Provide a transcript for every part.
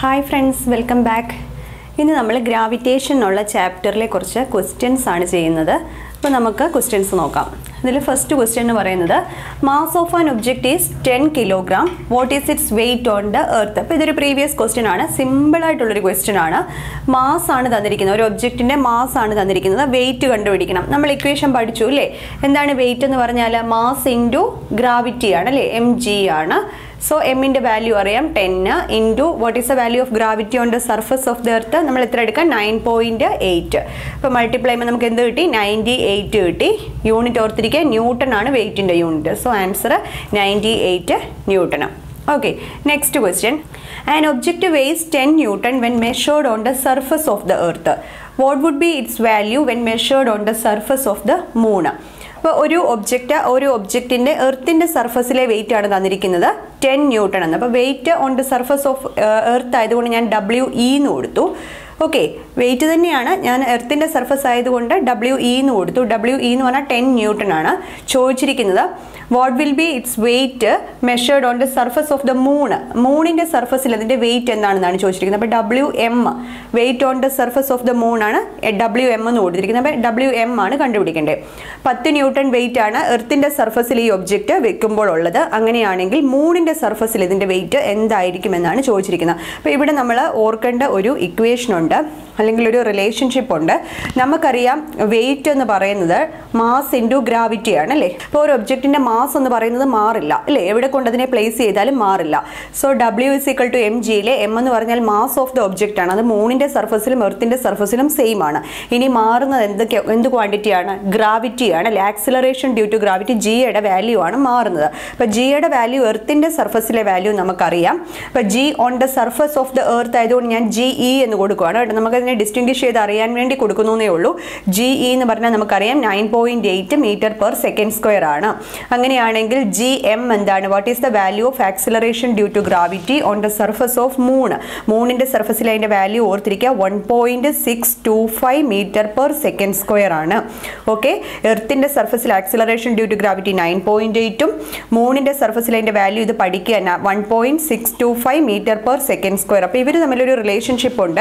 hi friends welcome back ഇന്ന് നമ്മൾ gravitation എന്നുള്ള ചാപ്റ്ററിലെ കുറച്ച് ക്വസ്റ്റ്യൻസ് ആണ് ചെയ്യുന്നത് അപ്പോൾ നമുക്ക് ക്വസ്റ്റ്യൻസ് നോക്കാം ഇതിൽ ഫസ്റ്റ് ക്വസ്റ്റ്യൻ എന്ന് പറയുന്നത് mass of an object is ten kilogram what is its weight on the earth അപ്പോൾ ഇതൊരു പ്രീവിയസ് ക്വസ്റ്റ്യൻ ആണ് സിമ്പിൾ ആയിട്ടുള്ളൊരു ക്വസ്റ്റ്യൻ ആണ് മാസ് ആണ് തന്നിരിക്കുന്നത് ഒരു ഒബ്ജക്റ്റിൻ്റെ മാസ് ആണ് തന്നിരിക്കുന്നത് വെയിറ്റ് കണ്ടുപിടിക്കണം നമ്മൾ ഇക്വേഷൻ പഠിച്ചു അല്ലേ എന്താണ് വെയിറ്റ് എന്ന് പറഞ്ഞാൽ മാസ് ഇൻറ്റു ഗ്രാവിറ്റി ആണ് അല്ലേ എം ജി ആണ് സോ എമ്മിൻ്റെ വാല്യൂ അറിയാം ടെന്ന് into what is the value of gravity on the surface of the earth നമ്മൾ എത്ര എടുക്കാം നയൻ പോയിൻറ്റ് എയ്റ്റ് അപ്പോൾ മൾട്ടിപ്ലൈ ചെയ്യുമ്പോൾ നമുക്ക് എന്ത് കിട്ടി നയൻറ്റി എയ്റ്റ് കിട്ടി യൂണിറ്റ് ഓർത്തിരിക്കുക ന്യൂട്ടൺ ആണ് വെയിറ്റിൻ്റെ unit so answer ninety eight Newton okay next question an object weighs ten Newton when measured on the surface of the earth what would B it's value when measured on the surface of the moon അപ്പോൾ ഒരു object ഒരു ഒബ്ജക്റ്റിൻ്റെ എർത്തിൻ്റെ സർഫസിലെ wait ആണ് തന്നിരിക്കുന്നത് ten Newton എന്ന് അപ്പോൾ weight on the surface of earth ആയതുകൊണ്ട് ഞാൻ W E എന്ന് കൊടുത്തു ഓക്കെ വെയിറ്റ് തന്നെയാണ് ഞാൻ എർത്തിൻ്റെ സർഫസ് ആയതുകൊണ്ട് ഡബ്ല്യു ഇ എന്ന് കൊടുത്തു ഡബ്ല്യു ഇ എന്ന് പറഞ്ഞാൽ ടെൻ ന്യൂട്ടൺ ആണ് ചോദിച്ചിരിക്കുന്നത് what will be its weight measured on the surface of the moon മൂണിൻ്റെ സർഫസിൽ അതിൻ്റെ വെയിറ്റ് എന്താണെന്നാണ് ചോദിച്ചിരിക്കുന്നത് അപ്പോൾ W M weight on the surface of the moon ആണ് ഡബ്ല്യു എം എന്ന് കൊടുത്തിരിക്കുന്നത് അപ്പോൾ ഡബ്ല്യു എം ആണ് കണ്ടുപിടിക്കേണ്ടത് പത്ത് ന്യൂട്ടൺ വെയിറ്റ് ആണ് എർത്തിൻ്റെ സർഫസിൽ ഈ ഒബ്ജക്റ്റ് വെക്കുമ്പോൾ ഉള്ളത് അങ്ങനെയാണെങ്കിൽ മൂണിൻ്റെ സർഫസിൽ ഇതിൻ്റെ വെയിറ്റ് എന്തായിരിക്കും എന്നാണ് ചോദിച്ചിരിക്കുന്നത് അപ്പോൾ ഇവിടെ നമ്മൾ ഓർക്കേണ്ട ഒരു ഇക്വേഷൻ ഉണ്ട് അല്ലെങ്കിൽ ഒരു റിലേഷൻഷിപ്പ് ഉണ്ട് നമുക്കറിയാം വെയിറ്റ് എന്ന് പറയുന്നത് മാസ് ഇൻറ്റു ഗ്രാവിറ്റി ആണ് അല്ലേ ഇപ്പോൾ ഒരു ഒബ്ജക്റ്റിൻ്റെ മാസ് എന്ന് പറയുന്നത് മാറില്ല അല്ലേ എവിടെ കൊണ്ട് അതിനെ പ്ലേസ് ചെയ്താലും മാറില്ല so W is equal to M ജിയിലെ എം എന്ന് പറഞ്ഞാൽ മാസ് ഓഫ് ദ ഒബ്ജക്റ്റ് ആണ് അത് മൂണിൻ്റെ സർഫസിലും എർത്തിൻ്റെ സർഫസിലും സെയിം ആണ് ഇനി മാറുന്നത് എന്തൊക്കെ എന്ത് ക്വാണ്ടിറ്റിയാണ് ഗ്രാവിറ്റി ആണ് അല്ലെ ആക്സിലറേഷൻ ഡ്യൂ ടു ഗ്രാവിറ്റി ജിയുടെ വാല്യൂ ആണ് മാറുന്നത് അപ്പോൾ ജിയുടെ വാല്യൂ എർത്തിൻ്റെ സർഫസിലെ വാല്യൂ നമുക്കറിയാം അപ്പോൾ G on the surface of the earth ആയതുകൊണ്ട് ഞാൻ ജി ഇ എന്ന് കൊടുക്കുകയാണ് കേട്ടോ നമുക്കതിനെ ഡിസ്റ്റിങ്വിഷ് ചെയ്ത് അറിയാൻ വേണ്ടി കൊടുക്കുന്നേ ഉള്ളൂ ജി ഇ എന്ന് പറഞ്ഞാൽ നമുക്കറിയാം nine point eight metre per second square ആണ് അങ്ങനെയാണെങ്കിൽ ജി എം എന്താണ് what is the value of acceleration due to gravity on the surface of moon മൂണിൻ്റെ സർഫസിൽ അതിൻ്റെ വാല്യൂ ഓർത്തിരിക്കുക one point six two five metre per second square ആണ് okay എർത്തിൻ്റെ സർഫസിൽ acceleration due to gravity nine point എയ്റ്റും മൂണിൻ്റെ സർഫസിൽ അതിൻ്റെ വാല്യൂ ഇത് പഠിക്കുക തന്നെ one point six two five metre per second square അപ്പോൾ ഇവർ തമ്മിലൊരു റിലേഷൻഷിപ്പ് ഉണ്ട്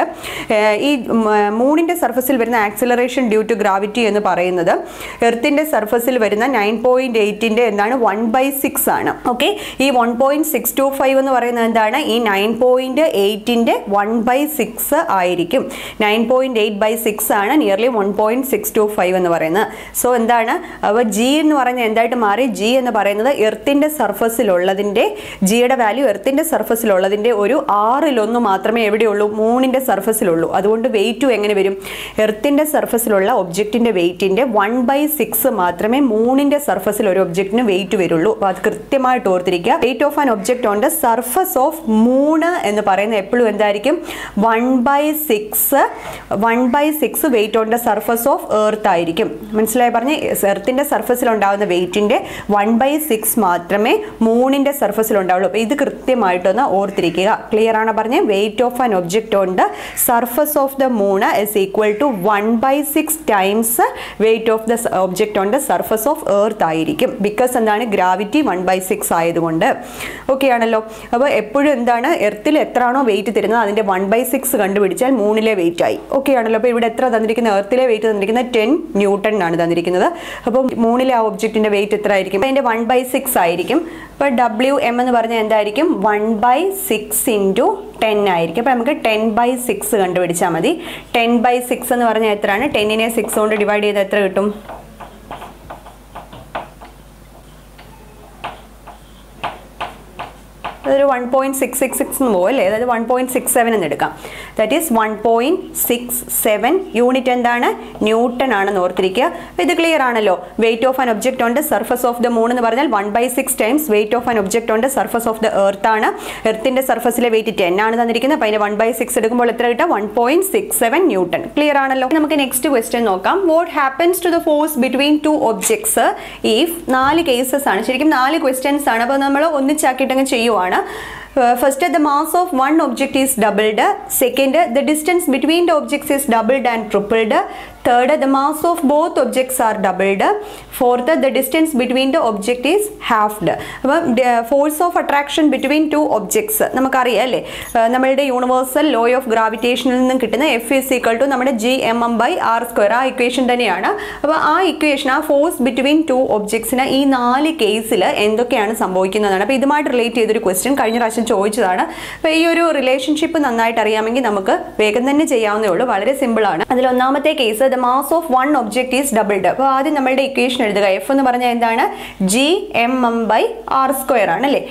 ഈ മൂണിൻ്റെ സർഫസിൽ വരുന്ന ആക്സിലറേഷൻ ഡ്യൂ ടു ഗ്രാവിറ്റി എന്ന് പറയുന്നത് എർത്തിൻ്റെ സർഫസിൽ വരുന്ന നയൻ പോയിൻറ്റ് എയ്റ്റിൻ്റെ എന്താണ് വൺ ബൈ സിക്സ് ആണ് ഓക്കെ ഈ one point six two five എന്ന് പറയുന്നത് എന്താണ് ഈ നയൻ പോയിൻറ്റ് എയ്റ്റിൻ്റെ വൺ ബൈ സിക്സ് ആയിരിക്കും nine point eight by six ആണ് nearly one point six two five എന്ന് പറയുന്നത് സോ എന്താണ് അപ്പോൾ ജി എന്ന് പറയുന്നത് എന്തായിട്ട് മാറി ജി എന്ന് പറയുന്നത് എർത്തിൻ്റെ സർഫസിലുള്ളതിൻ്റെ ജിയുടെ വാല്യൂ എർത്തിൻ്റെ സർഫസിലുള്ളതിൻ്റെ ഒരു ആറിലൊന്ന് മാത്രമേ എവിടെയുള്ളൂ മൂണിൻ്റെ സർഫസിലുള്ളൂ അതുകൊണ്ട് വെയിറ്റും എങ്ങനെ വരും എർത്തിൻ്റെ സർഫസിലുള്ള ഒബ്ജക്റ്റിൻ്റെ വെയിറ്റിൻ്റെ വൺ ബൈ സിക്സ് മാത്രമേ മൂണിൻ്റെ സർഫസിൽ ഒരു ഒബ്ജക്റ്റിന് വെയിറ്റ് വരുള്ളൂ അപ്പോൾ അത് കൃത്യമായിട്ട് ഓർത്തിരിക്കുക weight of an object on the surface of moon എന്ന് പറയുന്നത് എപ്പോഴും എന്തായിരിക്കും one by six one by six weight on the surface of earth ആയിരിക്കും മനസ്സിലായി പറഞ്ഞ് എർത്തിൻ്റെ സർഫസിൽ ഉണ്ടാകുന്ന വെയിറ്റിൻ്റെ വൺ ബൈ സിക്സ് മാത്രമേ മൂണിൻ്റെ സർഫസിൽ ഉണ്ടാവുള്ളൂ അപ്പോൾ ഇത് കൃത്യമായിട്ടൊന്ന് ഓർത്തിരിക്കുക ക്ലിയർ ആണ് പറഞ്ഞ് weight of an object on the surface of the moon is equal to one by six times weight of the object on the surface of earth ആയിരിക്കും ബിക്കോസ് എന്താണ് ഗ്രാവിറ്റി വൺ ബൈ സിക്സ് ആയതുകൊണ്ട് okay ആണല്ലോ അപ്പോൾ എപ്പോഴും എന്താണ് എർത്തിൽ എത്രയാണോ wait തരുന്നത് അതിൻ്റെ വൺ ബൈ സിക്സ് കണ്ടുപിടിച്ചാൽ മൂന്നിലെ വെയിറ്റ് ആയി ഓക്കെ ആണല്ലോ അപ്പോൾ ഇവിടെ എത്ര തന്നിരിക്കുന്നത് എർത്തിലെ വെയിറ്റ് തന്നിരിക്കുന്നത് ടെൻ ന്യൂട്ടൺ ആണ് തന്നിരിക്കുന്നത് അപ്പോൾ മൂന്നിലെ ആ ഒബ്ജക്റ്റിൻ്റെ വെയിറ്റ് എത്ര ആയിരിക്കും അതിൻ്റെ വൺ ബൈ സിക്സ് ആയിരിക്കും അപ്പോൾ ഡബ്ല്യു എം എന്ന് പറഞ്ഞാൽ എന്തായിരിക്കും one by six into ten ആയിരിക്കും അപ്പോൾ നമുക്ക് ടെൻ ബൈ സിക്സ് കണ്ടുപിടിച്ചാൽ മതി ടെൻ ബൈ സിക്സ് എന്ന് പറഞ്ഞാൽ എത്രയാണ് ടെന്നിനെ സിക്സ് കൊണ്ട് ഡിവൈഡ് ചെയ്ത് എത്ര കിട്ടും അതൊരു one point six six six എന്ന് പോകും അല്ലേ അതായത് വൺ പോയിൻറ്റ് സിക്സ് സെവൻ എന്ന് എടുക്കാം that is one point six seven unit എന്താണ് ന്യൂട്ടൺ ആണെന്ന് ഓർത്തിരിക്കുക അപ്പോൾ ഇത് ക്ലിയർ ആണല്ലോ weight of an object on the surface of the moon എന്ന് പറഞ്ഞാൽ one by six times weight of an object on the surface of the earth ആണ് എർത്തിൻ്റെ സർഫസിലെ വെയിറ്റ് ടെൻ ആണ് തന്നിരിക്കുന്നത് അപ്പോൾ അതിന് വൺ ബൈ സിക്സ് എടുക്കുമ്പോൾ എത്ര കിട്ടുക one point six seven newton clear ആണല്ലോ നമുക്ക് നെക്സ്റ്റ് ക്വസ്റ്റ്യൻ നോക്കാം what happens to the force between two objects if നാല് കേസസ് ആണ് ശരിക്കും നാല് ക്വസ്റ്റ്യൻസ് ആണ് അപ്പോൾ നമ്മൾ ഒന്നിച്ചാക്കിയിട്ടങ്ങ് ചെയ്യുവാണ് first the mass of one object is doubled second the distance between the objects is doubled and tripled third the mass of both objects are doubled fourth the distance between the object is halved അപ്പം force of attraction between two objects നമുക്കറിയാം അല്ലേ ഏഹ് നമ്മളുടെ universal law of ഗ്രാവിറ്റേഷനിൽ നിന്നും കിട്ടുന്ന F is equal to നമ്മുടെ G M M by R square ആ equation തന്നെയാണ് അപ്പോൾ ആ ഇക്വേഷൻ ആ ഫോഴ്സ് ബിറ്റ്വീൻ ടു ഒബ്ജക്ട്സിന് ഈ നാല് കേസിൽ എന്തൊക്കെയാണ് സംഭവിക്കുന്നതാണ് അപ്പോൾ ഇതുമായിട്ട് റിലേറ്റ് ചെയ്തൊരു ക്വസ്റ്റ്യൻ കഴിഞ്ഞ പ്രാവശ്യം ചോദിച്ചതാണ് അപ്പോൾ ഈ ഒരു റിലേഷൻഷിപ്പ് നന്നായിട്ട് അറിയാമെങ്കിൽ നമുക്ക് വേഗം തന്നെ ചെയ്യാവുന്നേ ഉള്ളൂ വളരെ സിമ്പിൾ ആണ് അതിൽ ഒന്നാമത്തെ case the mass of one object is doubled അപ്പോൾ ആദ്യം നമ്മളുടെ ഇക്വേഷൻ എഴുതുക എഫ് എന്ന് പറഞ്ഞാൽ എന്താണ് G M M by R square ആണ് അല്ലേ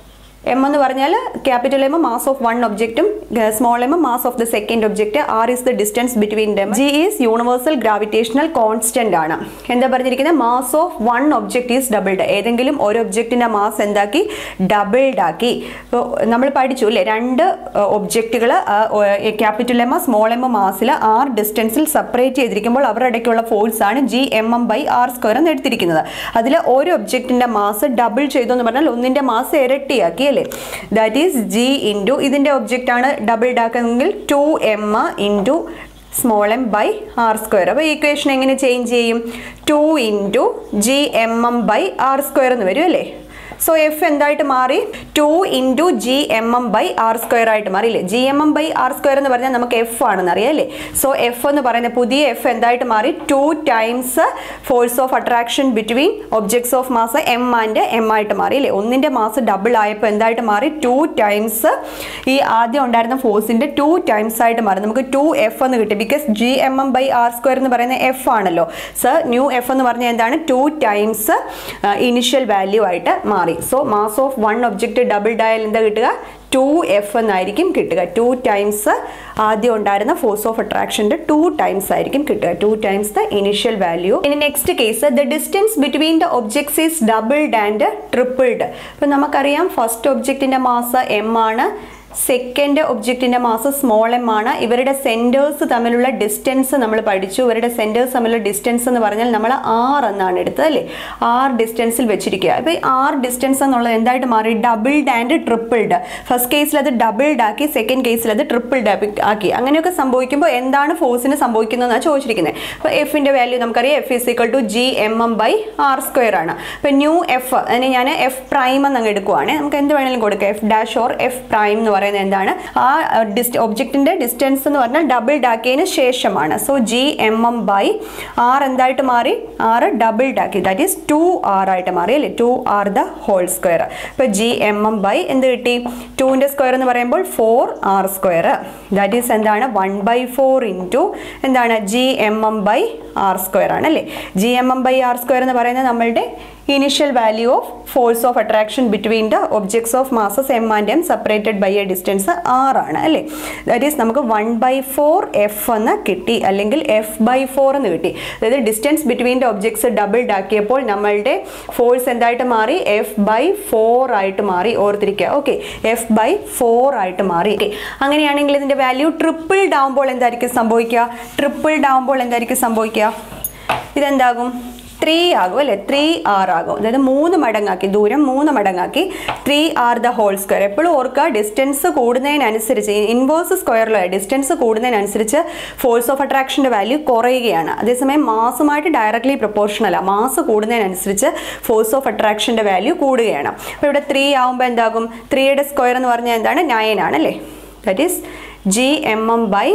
എം എന്ന് പറഞ്ഞാൽ capital M mass of one ഒബ്ജക്റ്റും small M mass of the second object R is the distance between them G is universal gravitational constant ആണ് എന്താ പറഞ്ഞിരിക്കുന്നത് mass of one object is doubled ഏതെങ്കിലും ഒരു ഒബ്ജക്റ്റിന്റെ മാസ് എന്താക്കി ഡബിൾഡ് ആക്കി ഇപ്പോൾ നമ്മൾ പഠിച്ചു അല്ലേ രണ്ട് ഒബ്ജക്റ്റുകൾ ക്യാപിറ്റൽ എം സ്മോൾ എം മാസിൽ ആർ ഡിസ്റ്റൻസിൽ സെപ്പറേറ്റ് ചെയ്തിരിക്കുമ്പോൾ അവരുടെ ഇടയ്ക്കുള്ള ഫോഴ്സ് ആണ് G M M by R square എന്ന് എടുത്തിരിക്കുന്നത് അതിൽ ഒരു ഒബ്ജക്റ്റിന്റെ മാസ് ഡബിൾ ചെയ്തു എന്ന് പറഞ്ഞാൽ ഒന്നിന്റെ മാസ് ഇരട്ടിയാക്കി അല്ലേ ദാറ്റ് ഈസ് ജി ഇൻറ്റു ഇതിന്റെ ഒബ്ജക്റ്റ് ആണ് ഡബിൾഡ് ആക്കുന്നതെങ്കിൽ two M into small M by R square അപ്പോൾ ഈക്വേഷൻ എങ്ങനെ ചേഞ്ച് ചെയ്യും two into G M M by R square എന്ന് വരും അല്ലേ സോ എഫ് എന്തായിട്ട് മാറി two into G M M by R square ആയിട്ട് മാറി അല്ലേ G M M by R square എന്ന് പറഞ്ഞാൽ നമുക്ക് എഫ് ആണെന്ന് അറിയാം അല്ലേ സോ എഫ് എന്ന് പറയുന്ന പുതിയ എഫ് എന്തായിട്ട് മാറി two times force of attraction between objects of mass M and M ആയിട്ട് മാറി അല്ലേ ഒന്നിൻ്റെ മാസ് ഡബിൾ ആയപ്പോൾ എന്തായിട്ട് മാറി ടു ടൈംസ് ഈ ആദ്യം ഉണ്ടായിരുന്ന ഫോഴ്സിൻ്റെ ടു ടൈംസ് ആയിട്ട് മാറി നമുക്ക് ടു എഫ് എന്ന് കിട്ടി because G M M by R square എന്ന് പറയുന്ന എഫ് ആണല്ലോ സർ ന്യൂ എഫ് എന്ന് പറഞ്ഞാൽ എന്താണ് ടു ടൈംസ് ഇനിഷ്യൽ വാല്യൂ ആയിട്ട് മാറി so mass of one object doubled എന്താ കിട്ടുക ടു എഫ് എന്നായിരിക്കും കിട്ടുക ടു ടൈംസ് ആദ്യം ഉണ്ടായിരുന്ന ഫോഴ്സ് ഓഫ് അട്രാക്ഷൻ്റെ ടു ടൈംസ് ആയിരിക്കും കിട്ടുക two times the initial value ഇനി next case the distance between the objects is doubled and tripled ഇപ്പം നമുക്കറിയാം ഫസ്റ്റ് ഒബ്ജക്റ്റിൻ്റെ മാസ് എം ആണ് സെക്കൻഡ് ഒബ്ജക്റ്റിന്റെ മാസ് സ്മോൾ എം ആണ് ഇവരുടെ സെന്റേഴ്സ് തമ്മിലുള്ള ഡിസ്റ്റൻസ് നമ്മൾ പഠിച്ചു ഇവരുടെ സെന്റേഴ്സ് തമ്മിലുള്ള ഡിസ്റ്റൻസ് എന്ന് പറഞ്ഞാൽ നമ്മൾ ആർ എന്നാണ് എടുത്തത് അല്ലേ ആർ ഡിസ്റ്റൻസിൽ വെച്ചിരിക്കുക അപ്പോൾ ഈ ആർ ഡിസ്റ്റൻസ് എന്നുള്ളത് എന്തായിട്ട് മാറി ഡബിൾഡ് ആൻഡ് ട്രിപ്പിൾഡ് ഫസ്റ്റ് കേസിൽ അത് ഡബിൾഡ് ആക്കി സെക്കൻഡ് കേസിൽ അത് ട്രിപ്പിൾഡ് ആക്കി അങ്ങനെയൊക്കെ സംഭവിക്കുമ്പോൾ എന്താണ് ഫോഴ്സിന് സംഭവിക്കുന്നതെന്നാണ് ചോദിച്ചിരിക്കുന്നത് അപ്പോൾ എഫിന്റെ വാല്യൂ നമുക്കറിയാം F is equal to G M M by R square ആണ് അപ്പോൾ ന്യൂ എഫ് അതിന് ഞാൻ എഫ് പ്രൈം എന്ന് അങ്ങ് എടുക്കുവാണ് നമുക്ക് എന്ത് വേണമെങ്കിലും കൊടുക്കാം F dash or F prime എന്ന് പറയുന്നത് എന്താണ് ആ ഡിസ്റ്റ് ഒബ്ജക്റ്റിന്റെ ഡിസ്റ്റൻസ് എന്ന് പറഞ്ഞാൽ ഡബിൾഡ് ആക്കിയതിന് ശേഷമാണ് so G M M by R എന്തായിട്ട് മാറി ആർ ഡബിൾഡ് ആക്കി ദാറ്റ് ഈസ് ടു ആർ ആയിട്ട് മാറി അല്ലേ two R the whole square ഇപ്പോൾ ജി എം എം ബൈ എന്ത് കിട്ടി ടുവിൻ്റെ സ്ക്വയർ എന്ന് പറയുമ്പോൾ four R square that is എന്താണ് വൺ ബൈ ഫോർ ഇൻറ്റു എന്താണ് G M M by R square ആണ് അല്ലേ G M M by R square എന്ന് പറയുന്നത് നമ്മളുടെ initial value of force of attraction between the objects of masses M and M separated by a distance R ആണ് അല്ലേ that is നമുക്ക് one by four F എന്ന് കിട്ടി അല്ലെങ്കിൽ F by four എന്ന് കിട്ടി അതായത് distance between the objects doubled ആക്കിയപ്പോൾ നമ്മളുടെ ഫോഴ്സ് എന്തായിട്ട് മാറി എഫ് ബൈ ഫോർ ആയിട്ട് മാറി ഓർത്തിരിക്കുക ഓക്കെ എഫ് ബൈ ഫോർ ആയിട്ട് മാറി ഓക്കെ അങ്ങനെയാണെങ്കിൽ ഇതിൻ്റെ വാല്യൂ ട്രിപ്പിൾഡ് ആവുമ്പോൾ എന്തായിരിക്കും സംഭവിക്കുക ട്രിപ്പിൾഡ് ആവുമ്പോൾ എന്തായിരിക്കും സംഭവിക്കുക ഇതെന്താകും ത്രീ ആകും അല്ലേ ത്രീ ആർ ആകും അതായത് മൂന്ന് മടങ്ങാക്കി ദൂരം മൂന്ന് മടങ്ങാക്കി three R the whole square എപ്പോഴും ഓർക്കുക ഡിസ്റ്റൻസ് കൂടുന്നതിനനുസരിച്ച് ഇൻവേഴ്സ് സ്ക്വയറിലോ ഡിസ്റ്റൻസ് കൂടുന്നതിനനുസരിച്ച് ഫോഴ്സ് ഓഫ് അട്രാക്ഷൻ്റെ വാല്യൂ കുറയുകയാണ് അതേസമയം മാസുമായിട്ട് ഡയറക്ട്ലി പ്രൊപ്പോർഷണൽ മാസ് കൂടുന്നതിനനുസരിച്ച് ഫോഴ്സ് ഓഫ് അട്രാക്ഷൻ്റെ വാല്യൂ കൂടുകയാണ് അപ്പോൾ ഇവിടെ ത്രീ ആകുമ്പോൾ എന്താകും ത്രീയുടെ സ്ക്വയർ എന്ന് പറഞ്ഞാൽ എന്താണ് നയൻ ആണ് അല്ലേ that is G M M by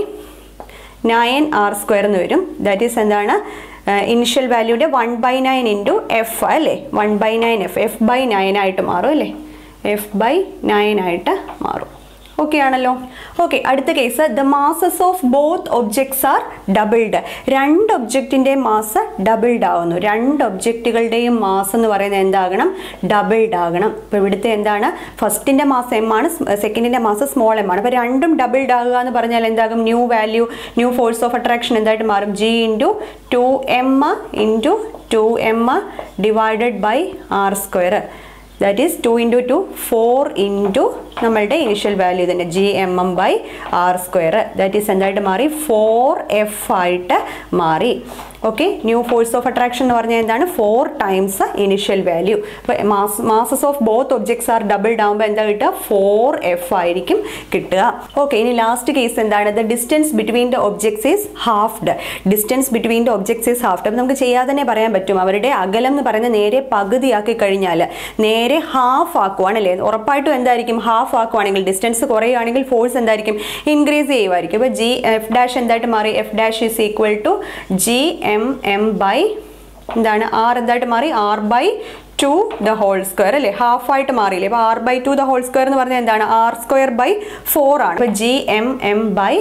nine R square എന്ന് വരും ദാറ്റ് ഈസ് എന്താണ് ഇനിഷ്യൽ വാല്യൂടെ one by nine into F അല്ലേ one by nine F F by nine ആയിട്ട് മാറും അല്ലേ എഫ് ബൈ നയൻ ആയിട്ട് മാറും ഓക്കെ ആണല്ലോ ഓക്കെ അടുത്ത case the masses of both objects are doubled രണ്ട് ഒബ്ജക്റ്റിൻ്റെ മാസ് ഡബിൾഡ് ആവുന്നു രണ്ട് ഒബ്ജക്റ്റുകളുടെയും മാസ് എന്ന് പറയുന്നത് എന്താകണം ഡബിൾഡ് ആകണം ഇപ്പോൾ ഇവിടുത്തെ എന്താണ് ഫസ്റ്റിൻ്റെ മാസ് എം ആണ് സെക്കൻഡിൻ്റെ മാസ് സ്മോൾ എം ആണ് അപ്പോൾ രണ്ടും ഡബിൾഡ് ആകുക എന്ന് പറഞ്ഞാൽ എന്താകും new value new force of attraction എന്തായിട്ട് മാറും G into two M into two M divided by R square that is two into two four into നമ്മളുടെ ഇനിഷ്യൽ വാല്യൂ തന്നെ G M M by R square that is എന്തായിട്ട് മാറി four F ആയിട്ട് മാറി okay new force of attraction എന്ന് പറഞ്ഞാൽ എന്താണ് four times initial value അപ്പോൾ mass masses of both objects are double ആകുമ്പോൾ എന്താ കിട്ടുക ഫോർ എഫ് ആയിരിക്കും കിട്ടുക ഓക്കെ ഇനി ലാസ്റ്റ് കേസ് എന്താണ് the distance between the objects is halved distance between the objects is halved അപ്പം നമുക്ക് ചെയ്യാതെ തന്നെ പറയാൻ പറ്റും അവരുടെ അകലം എന്ന് പറയുന്നത് നേരെ പകുതിയാക്കി കഴിഞ്ഞാൽ നേരെ ഹാഫ് ആക്കുവാണല്ലേ ഉറപ്പായിട്ടും എന്തായിരിക്കും ഹാഫ് ആക്കുവാണെങ്കിൽ ഡിസ്റ്റൻസ് കുറയുകയാണെങ്കിൽ ഫോഴ്സ് എന്തായിരിക്കും ഇൻക്രീസ് ചെയ്യുമായിരിക്കും അപ്പോൾ ജി എഫ് ഡാഷ് എന്തായിട്ട് മാറി F dash is equal to G M M by എന്താണ് ആർ എന്തായിട്ട് മാറി R by two the whole square അല്ലേ ഹാഫ് ആയിട്ട് മാറിയില്ലേ അപ്പോൾ R by two the whole square എന്ന് പറഞ്ഞാൽ എന്താണ് ആർ സ്ക്വയർ ബൈ ഫോർ ആണ് അപ്പോൾ G M M by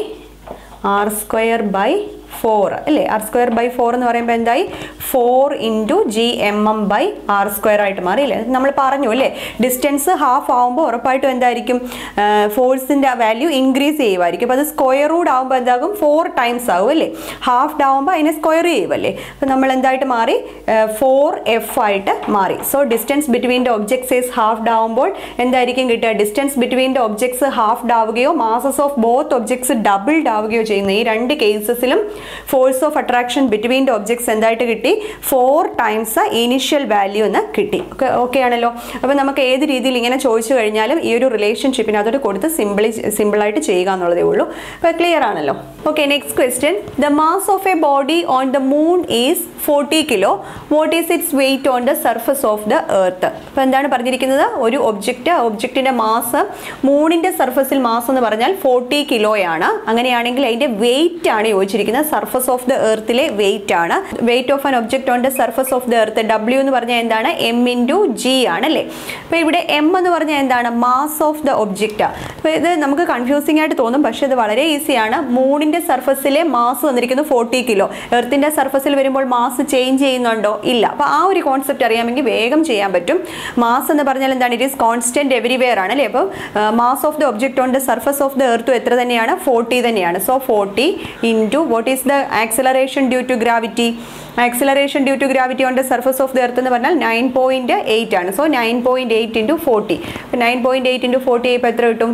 R square by four അല്ലേ ആർ സ്ക്വയർ ബൈ ഫോർ എന്ന് പറയുമ്പോൾ എന്തായി four into G M M by R square ആയിട്ട് മാറി അല്ലേ നമ്മൾ പറഞ്ഞു അല്ലേ ഡിസ്റ്റൻസ് ഹാഫ് ആകുമ്പോൾ ഉറപ്പായിട്ടും എന്തായിരിക്കും ഫോഴ്സിൻ്റെ വാല്യൂ ഇൻക്രീസ് ചെയ്യുമായിരിക്കും അപ്പോൾ അത് സ്ക്വയർ റൂഡ് ആകുമ്പോൾ എന്താകും ഫോർ ടൈംസ് ആകും അല്ലേ ഹാഫ് ആകുമ്പോൾ അതിനെ സ്ക്വയർ ചെയ്യുമല്ലേ അപ്പോൾ നമ്മൾ എന്തായിട്ട് മാറി ഫോർ എഫ് ആയിട്ട് മാറി so distance between the objects is half ആവുമ്പോൾ എന്തായിരിക്കും കിട്ടുക distance between the objects half ആവുകയോ masses of both objects doubled ആവുകയോ ചെയ്യുന്ന ഈ രണ്ട് കേസസിലും force of attraction between the objects എന്തായിട്ട് കിട്ടി ഫോർ ടൈംസ് ഇനിഷ്യൽ വാല്യൂ എന്ന് കിട്ടി ഓക്കെ ഓക്കെ ആണല്ലോ അപ്പോൾ നമുക്ക് ഏത് രീതിയിൽ ഇങ്ങനെ ചോദിച്ചു കഴിഞ്ഞാലും ഈ ഒരു റിലേഷൻഷിപ്പിന് അതോട് കൊടുത്ത് സിമ്പിളി സിമ്പിളായിട്ട് ചെയ്യുക എന്നുള്ളതേ ഉള്ളൂ അപ്പോൾ ക്ലിയർ ആണല്ലോ okay next question the mass of a body on the moon is forty kilo what is its weight on the surface of the earth അപ്പോൾ എന്താണ് പറഞ്ഞിരിക്കുന്നത് ഒരു ഒബ്ജക്റ്റ് ഒബ്ജക്റ്റിൻ്റെ മാസ് മൂണിൻ്റെ സർഫസിൽ മാസ് എന്ന് പറഞ്ഞാൽ ഫോർട്ടി കിലോയാണ് അങ്ങനെയാണെങ്കിൽ അതിൻ്റെ വെയിറ്റ് ആണ് ചോദിച്ചിരിക്കുന്നത് സർഫസ് ഓഫ് ദ എർത്തിലെ വെയിറ്റ് ആണ് weight of an object on the surface of the earth W എന്ന് പറഞ്ഞാൽ എന്താണ് എം ഇൻറ്റു ജി ആണ് അല്ലേ അപ്പോൾ ഇവിടെ എം എന്ന് പറഞ്ഞാൽ എന്താണ് മാസ് ഓഫ് ദ ഒബ്ജക്റ്റ് അപ്പോൾ ഇത് നമുക്ക് കൺഫ്യൂസിംഗ് ആയിട്ട് തോന്നും പക്ഷേ ഇത് വളരെ ഈസിയാണ് മൂണിൻ്റെ സർഫസിലെ മാസ് വന്നിരിക്കുന്നത് ഫോർട്ടി കിലോ എർത്തിൻ്റെ സർഫസിൽ വരുമ്പോൾ മാസ് ചേഞ്ച് ചെയ്യുന്നുണ്ടോ ഇല്ല അപ്പോൾ ആ ഒരു കോൺസെപ്റ്റ് അറിയാമെങ്കിൽ വേഗം ചെയ്യാൻ പറ്റും മാസ് എന്ന് പറഞ്ഞാൽ എന്താണ് ഇറ്റ് ഈസ് കോൺസ്റ്റന്റ് എവരിവെയർ ആണ് അല്ലേ അപ്പോൾ mass of the object on the surface of the എർത്തും എത്ര തന്നെയാണ് ഫോർട്ടി തന്നെയാണ് so forty into what is the acceleration due to gravity acceleration due to gravity on the surface of the earth എന്ന് പറഞ്ഞാൽ nine point eight ആണ് so nine point eight into forty അപ്പോൾ nine point eight into forty ഇപ്പോൾ എത്ര കിട്ടും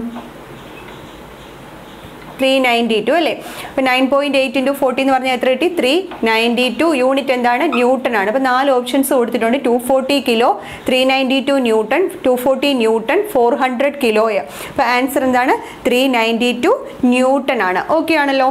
three ninety two അല്ലേ അപ്പോൾ nine point eight into forty എന്ന് പറഞ്ഞാൽ എത്ര കിട്ടി ത്രീ നയൻറ്റി ടു യൂണിറ്റ് എന്താണ് ന്യൂട്ടൺ ആണ് അപ്പോൾ നാല് ഓപ്ഷൻസ് കൊടുത്തിട്ടുണ്ട് two forty kilo three ninety two newton two forty newton four hundred കിലോയ അപ്പോൾ ആൻസർ എന്താണ് ത്രീ നയൻറ്റി ടു ന്യൂട്ടൺ ആണ് ഓക്കെ ആണല്ലോ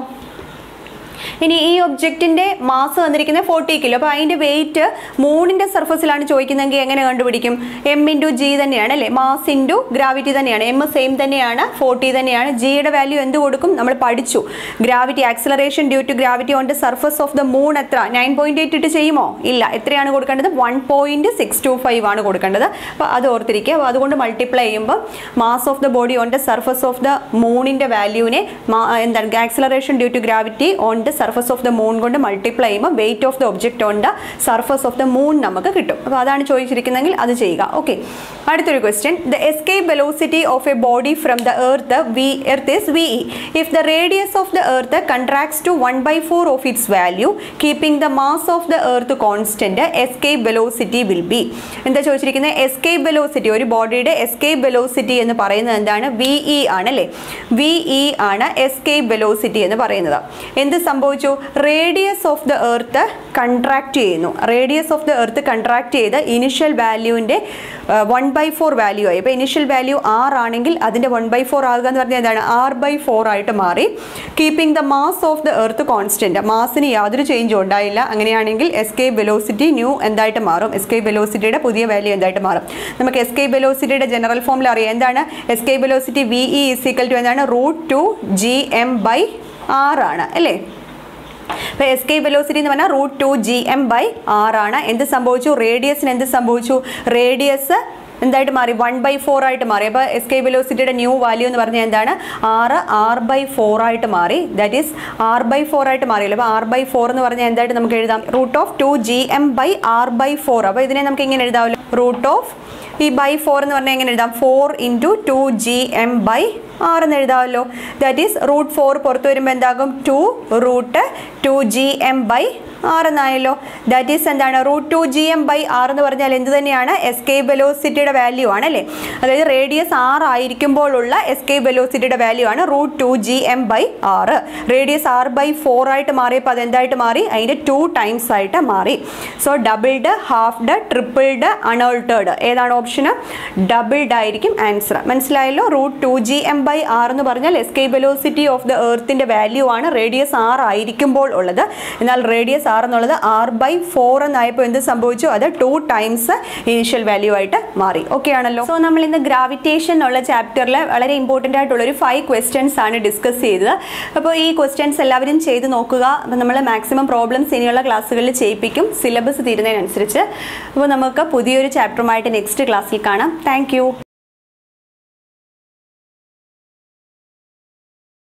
ഇനി ഈ ഒബ്ജക്റ്റിന്റെ മാസ് വന്നിരിക്കുന്നത് ഫോർട്ടി കിലോ അപ്പോൾ അതിന്റെ വെയിറ്റ് മൂണിന്റെ സർഫസിലാണ് ചോദിക്കുന്നതെങ്കിൽ എങ്ങനെ കണ്ടുപിടിക്കും എം ഇൻറ്റു ജി തന്നെയാണ് അല്ലേ മാസ് ഇൻറ്റു ഗ്രാവിറ്റി തന്നെയാണ് എം സെയിം തന്നെയാണ് ഫോർട്ടി തന്നെയാണ് ജിയുടെ വാല്യൂ എന്ത് കൊടുക്കും നമ്മൾ പഠിച്ചു gravity acceleration due to gravity on the surface of the moon എത്ര നയൻ പോയിന്റ് എയ്റ്റ് ഇട്ട് ചെയ്യുമോ ഇല്ല എത്രയാണ് കൊടുക്കേണ്ടത് one point six two five ആണ് കൊടുക്കേണ്ടത് അപ്പോൾ അത് ഓർത്തിരിക്കുക അപ്പോൾ അതുകൊണ്ട് മൾട്ടിപ്ലൈ ചെയ്യുമ്പോൾ mass of the body on the surface of the മൂണിന്റെ വാല്യൂവിനെ എന്താണ് acceleration due to gravity on the surface of the moon കൊണ്ട് മൾട്ടിപ്ലൈ ചെയ്യുമ്പോൾ weight of the object on the surface of the moon നമുക്ക് കിട്ടും അപ്പോൾ അതാണ് ചോദിച്ചിരിക്കുന്നതെങ്കിൽ അത് ചെയ്യുക ഓക്കെ അടുത്തൊരു question the escape velocity of a body from the earth V earth is V E if the radius of the earth contracts to one by four of its value keeping the mass of the earth constant escape velocity will be എന്താ ചോദിച്ചിരിക്കുന്നത് escape velocity ഒരു ബോഡിയുടെ escape velocity എന്ന് പറയുന്നത് എന്താണ് V E ആണ് അല്ലേ V E ആണ് എസ്കേപ്പ് വെലോസിറ്റി എന്ന് പറയുന്നത് എന്ത് സംഭവിച്ചു radius of the earth contract ചെയ്യുന്നു radius of the earth contract ചെയ്ത് ഇനിഷ്യൽ വാല്യൂവിൻ്റെ വൺ ബൈ ഫോർ വാല്യൂ ആയി ഇപ്പോൾ ഇനിഷ്യൽ വാല്യൂ ആർ ആണെങ്കിൽ അതിൻ്റെ വൺ ബൈ ഫോർ ആകുക എന്ന് പറഞ്ഞാൽ എന്താണ് ആർ ബൈ ഫോർ ആയിട്ട് മാറി keeping the mass of the earth constant മാസിന് യാതൊരു ചേഞ്ചും ഉണ്ടായില്ല അങ്ങനെയാണെങ്കിൽ എസ്കേപ്പ് വെലോസിറ്റി ന്യൂ എന്തായിട്ട് മാറും എസ്കേപ്പ് വെലോസിറ്റിയുടെ പുതിയ വാല്യൂ എന്തായിട്ട് മാറും നമുക്ക് എസ്കേപ്പ് വെലോസിറ്റിയുടെ ജനറൽ ഫോമിൽ അറിയാം എന്താണ് escape velocity V E is equal to എന്താണ് root two G M by R ആണ് അല്ലേ അപ്പോൾ എസ്കേപ്പ് വെലോസിറ്റി എന്ന് പറഞ്ഞാൽ root two G M by R ആണ് എന്ത് സംഭവിച്ചു റേഡിയസിന് എന്ത് സംഭവിച്ചു റേഡിയസ് എന്തായിട്ട് മാറി വൺ ബൈ ഫോർ ആയിട്ട് മാറി അപ്പോൾ എസ്കേപ്പ് വെലോസിറ്റിയുടെ ന്യൂ വാല്യൂ എന്ന് പറഞ്ഞാൽ എന്താണ് ആറ് ആർ ബൈ ഫോർ ആയിട്ട് മാറി that is R by four ആയിട്ട് മാറിയല്ലോ അപ്പോൾ ആർ ബൈ ഫോർ എന്ന് പറഞ്ഞാൽ എന്തായിട്ട് നമുക്ക് എഴുതാം root of two G M by R by four അപ്പോൾ ഇതിനെ നമുക്ക് ഇങ്ങനെ എഴുതാമല്ലോ റൂട്ട് ഓഫ് ഈ ബൈ ഫോർ എന്ന് പറഞ്ഞാൽ എങ്ങനെ എഴുതാം four into two G M by R എന്ന് എഴുതാമല്ലോ ദാറ്റ് ഈസ് റൂട്ട് ഫോർ പുറത്ത് വരുമ്പോൾ എന്താകും two root two G M by R എന്നായല്ലോ ദാറ്റ് ഈസ് എന്താണ് root two G M by R എന്ന് പറഞ്ഞാൽ എന്ത് തന്നെയാണ് എസ്കേപ്പ് വെലോസിറ്റിയുടെ വാല്യൂ ആണ് അല്ലേ അതായത് റേഡിയസ് ആർ ആയിരിക്കുമ്പോഴുള്ള എസ്കേപ്പ് വെലോസിറ്റിയുടെ വാല്യൂ ആണ് root two G M by R radius R by four ആയിട്ട് മാറിയപ്പോൾ അതെന്തായിട്ട് മാറി അതിൻ്റെ ടു ടൈംസ് ആയിട്ട് മാറി so doubled halved tripled unaltered ഏതാണ് ഓപ്ഷന് ഡബിൾഡ് ആയിരിക്കും ആൻസർ മനസ്സിലായല്ലോ root two G M by R എന്ന് പറഞ്ഞാൽ എസ്കേപ്പ് വെലോസിറ്റി ഓഫ് ദ എർത്തിൻ്റെ വാല്യൂ ആണ് റേഡിയസ് ആർ ആയിരിക്കുമ്പോൾ ഉള്ളത് എന്നാൽ റേഡിയസ് ആർ എന്നുള്ളത് ആർ ബൈ ഫോർ എന്നായപ്പോൾ എന്ത് സംഭവിച്ചു അത് ടു ടൈംസ് ഇനീഷ്യൽ വാല്യൂ ആയിട്ട് മാറി ഓക്കെ ആണല്ലോ സോ നമ്മൾ ഇന്ന് ഗ്രാവിറ്റേഷൻ എന്നുള്ള ചാപ്റ്ററിൽ വളരെ ഇമ്പോർട്ടൻ്റ് ആയിട്ടുള്ള ഒരു ഫൈവ് ക്വസ്റ്റ്യൻസ് ആണ് ഡിസ്കസ് ചെയ്തത് അപ്പോൾ ഈ ക്വസ്റ്റ്യൻസ് എല്ലാവരും ചെയ്ത് നോക്കുക അപ്പോൾ നമ്മൾ മാക്സിമം പ്രോബ്ലംസ് ഇനിയുള്ള ക്ലാസ്സുകളിൽ ചെയ്യിപ്പിക്കും സിലബസ് തീരുന്നതിനനുസരിച്ച് അപ്പോൾ നമുക്ക് പുതിയൊരു ചാപ്റ്ററുമായിട്ട് നെക്സ്റ്റ് ക്ലാസ്സിൽ കാണാം താങ്ക്